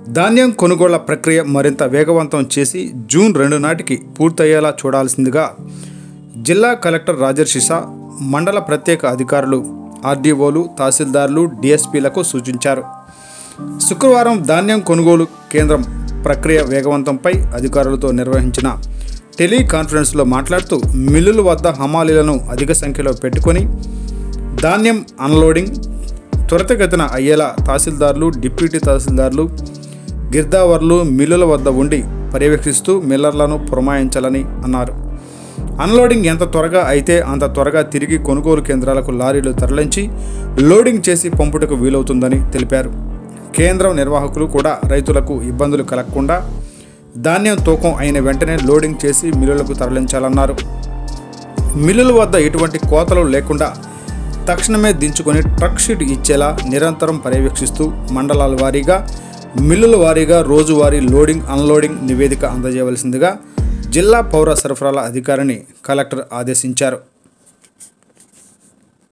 ధాన్యం కొనుగోళ్ల ప్రక్రియ మరింత వేగవంతం చేసి జూన్ రెండు నాటికి పూర్తయ్యేలా చూడాల్సిందిగా జిల్లా కలెక్టర్ రాజర్షిషా మండల ప్రత్యేక అధికారులు ఆర్డీఓలు తహసీల్దార్లు డిఎస్పీలకు సూచించారు శుక్రవారం ధాన్యం కొనుగోలు కేంద్రం ప్రక్రియ వేగవంతంపై అధికారులతో నిర్వహించిన టెలికాన్ఫరెన్స్లో మాట్లాడుతూ మిల్లుల వద్ద హమాలీలను అధిక సంఖ్యలో పెట్టుకొని ధాన్యం అన్లోడింగ్ త్వరితగతిన అయ్యేలా తహసీల్దార్లు డిప్యూటీ తహసీల్దార్లు గిర్దావర్లు మిల్లుల వద్ద ఉండి పర్యవేక్షిస్తూ మిల్లర్లను పురమాయించాలని అన్నారు అన్లోడింగ్ ఎంత త్వరగా అయితే అంత త్వరగా తిరిగి కొనుగోలు కేంద్రాలకు లారీలు తరలించి లోడింగ్ చేసి పంపుటకు వీలవుతుందని తెలిపారు కేంద్రం నిర్వాహకులు కూడా రైతులకు ఇబ్బందులు కలగకుండా ధాన్యం తూకం అయిన వెంటనే లోడింగ్ చేసి మిల్లులకు తరలించాలన్నారు మిల్లుల వద్ద ఎటువంటి కోతలు లేకుండా తక్షణమే దించుకొని ట్రక్ షీట్ ఇచ్చేలా నిరంతరం పర్యవేక్షిస్తూ మండలాల వారీగా మిల్లుల వారీగా రోజువారీ లోడింగ్ అన్లోడింగ్ నివేదిక అందజేయవలసిందిగా జిల్లా పౌర సరఫరాల అధికారిని కలెక్టర్ ఆదేశించారు